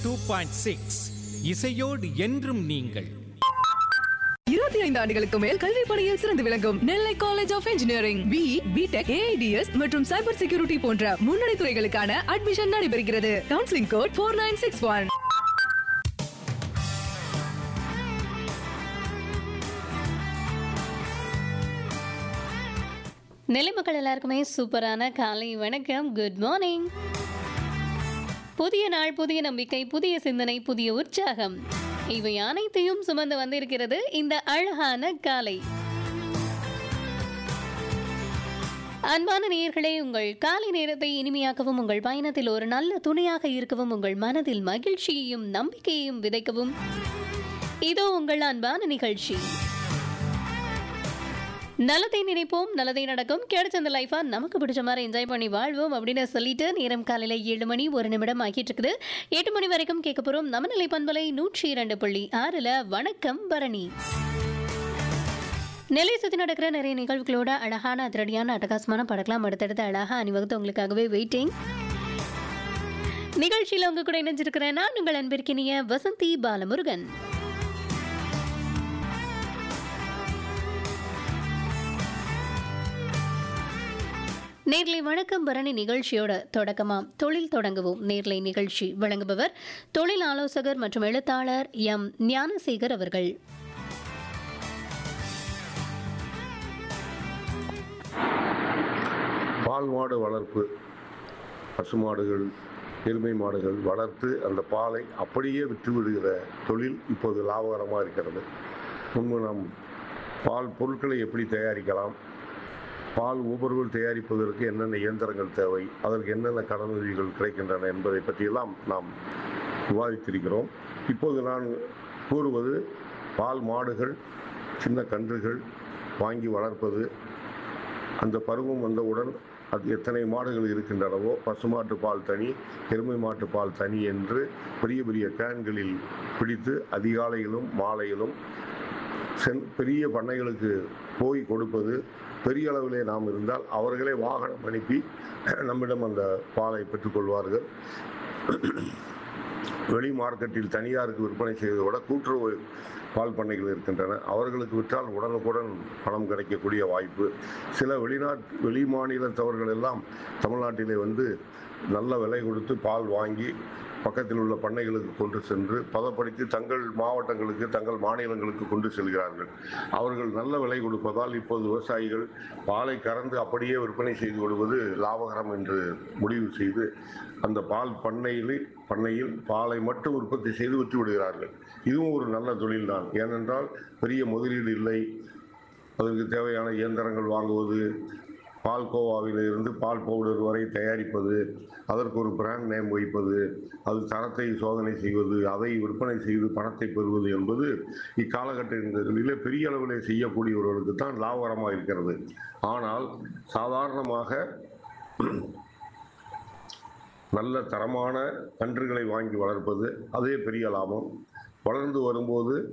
two point six இசையோடு என்றும் நீங்கள் இருபத்தி ஐந்து ஆண்டுகளுக்கு மேல் கல்வி பணியில் சிறந்து விளங்கும் Nellai college of engineering B BTech AIDS மற்றும் சைபர் செக்யூரிட்டி போன்ற முன்னணி துறைகளுக்கான அட்மிஷன் நடைபெறுகிறது counselling code four nine six one Nellai மக்கள் எல்லாருக்குமே சூப்பரான காலை வணக்கம் குட் மார்னிங் புதிய நாள் புதிய நம்பிக்கை புதிய சிந்தனை புதிய உற்சாகம் இவை அனைத்தையும் சுமந்து வந்திருக்கிறது இந்த அழகான காலை அன்பான நேயர்களே உங்கள் காலை நேரத்தை இனிமையாக்கவும் உங்கள் பயணத்தில் ஒரு நல்ல துணையாக இருக்கவும் உங்கள் மனதில் மகிழ்ச்சியையும் நம்பிக்கையையும் விதைக்கவும் இதோ உங்கள் அன்பான நிகழ்ச்சி நல்லதை நினைப்போம் நல்லதை நடக்கும் கிடைச்ச அந்த லைஃபா நமக்கு பிடிச்ச மாதிரி என்ஜாய் பண்ணி வாழ்வோம் அப்படின்னு சொல்லிட்டு நேரம் காலையில ஏழு மணி ஒரு நிமிடம் ஆகிட்டு இருக்குது எட்டு மணி வரைக்கும் கேட்க போறோம் நம்ம நிலை பண்பலை நூற்றி இரண்டு புள்ளி ஆறுல வணக்கம் பரணி நெல்லை சுற்றி நடக்கிற நிறைய நிகழ்வுகளோட அழகான அதிரடியான அட்டகாசமான படக்கலாம் அடுத்தடுத்து அழகா அணிவகுத்து உங்களுக்காகவே வெயிட்டிங் நிகழ்ச்சியில் உங்க கூட இணைஞ்சிருக்கிறேன் நான் உங்கள் அன்பிற்கினிய வசந்தி பாலமுருகன் நேர்லை வணக்கம் பரணி நிகழ்ச்சியோட தொடக்கமாம் தொழில் தொடங்குவோம் நேர்லை நிகழ்ச்சி வழங்குபவர் தொழில் ஆலோசகர் மற்றும் எழுத்தாளர் எம் ஞானசேகர் அவர்கள் பால் மாடு வளர்ப்பு பசுமாடுகள் எருமை மாடுகள் வளர்த்து அந்த பாலை அப்படியே விற்று விடுகிற தொழில் இப்போது லாபகரமாக இருக்கிறது முன்பு நாம் பால் பொருட்களை எப்படி தயாரிக்கலாம் பால் ஊபர்கள் தயாரிப்பதற்கு என்னென்ன இயந்திரங்கள் தேவை அதற்கு என்னென்ன கடனுதவிகள் கிடைக்கின்றன என்பதை பற்றியெல்லாம் நாம் விவாதித்திருக்கிறோம் இப்போது நான் கூறுவது பால் மாடுகள் சின்ன கன்றுகள் வாங்கி வளர்ப்பது அந்த பருவம் வந்தவுடன் அது எத்தனை மாடுகள் இருக்கின்றனவோ பசுமாட்டு பால் தனி எருமை மாட்டு பால் தனி என்று பெரிய பெரிய கேன்களில் பிடித்து அதிகாலையிலும் மாலையிலும் சென் பெரிய பண்ணைகளுக்கு போய் கொடுப்பது பெரிய அளவிலே நாம் இருந்தால் அவர்களே வாகனம் அனுப்பி நம்மிடம் அந்த பாலை பெற்றுக்கொள்வார்கள் வெளி மார்க்கெட்டில் தனியாருக்கு விற்பனை செய்வதை விட கூட்டுறவு பால் பண்ணைகள் இருக்கின்றன அவர்களுக்கு விற்றால் உடனுக்குடன் பணம் கிடைக்கக்கூடிய வாய்ப்பு சில வெளிநாட்டு வெளி மாநிலத்தவர்கள் எல்லாம் தமிழ்நாட்டிலே வந்து நல்ல விலை கொடுத்து பால் வாங்கி பக்கத்தில் உள்ள பண்ணைகளுக்கு கொண்டு சென்று பதப்படுத்தி தங்கள் மாவட்டங்களுக்கு தங்கள் மாநிலங்களுக்கு கொண்டு செல்கிறார்கள் அவர்கள் நல்ல விலை கொடுப்பதால் இப்போது விவசாயிகள் பாலை கறந்து அப்படியே விற்பனை செய்து கொள்வது லாபகரம் என்று முடிவு செய்து அந்த பால் பண்ணையில் பண்ணையில் பாலை மட்டும் உற்பத்தி செய்து விற்று விடுகிறார்கள் இதுவும் ஒரு நல்ல தொழில்தான் ஏனென்றால் பெரிய முதலீடு இல்லை அதற்கு தேவையான இயந்திரங்கள் வாங்குவது பால் கோவாவில் இருந்து பால் பவுடர் வரை தயாரிப்பது அதற்கு ஒரு பிராண்ட் நேம் வைப்பது அது தரத்தை சோதனை செய்வது அதை விற்பனை செய்து பணத்தை பெறுவது என்பது இக்காலகட்டங்களிலே பெரிய அளவிலே செய்யக்கூடியவர்களுக்கு தான் லாபகரமாக இருக்கிறது ஆனால் சாதாரணமாக நல்ல தரமான கன்றுகளை வாங்கி வளர்ப்பது அதே பெரிய லாபம் வளர்ந்து வரும்போது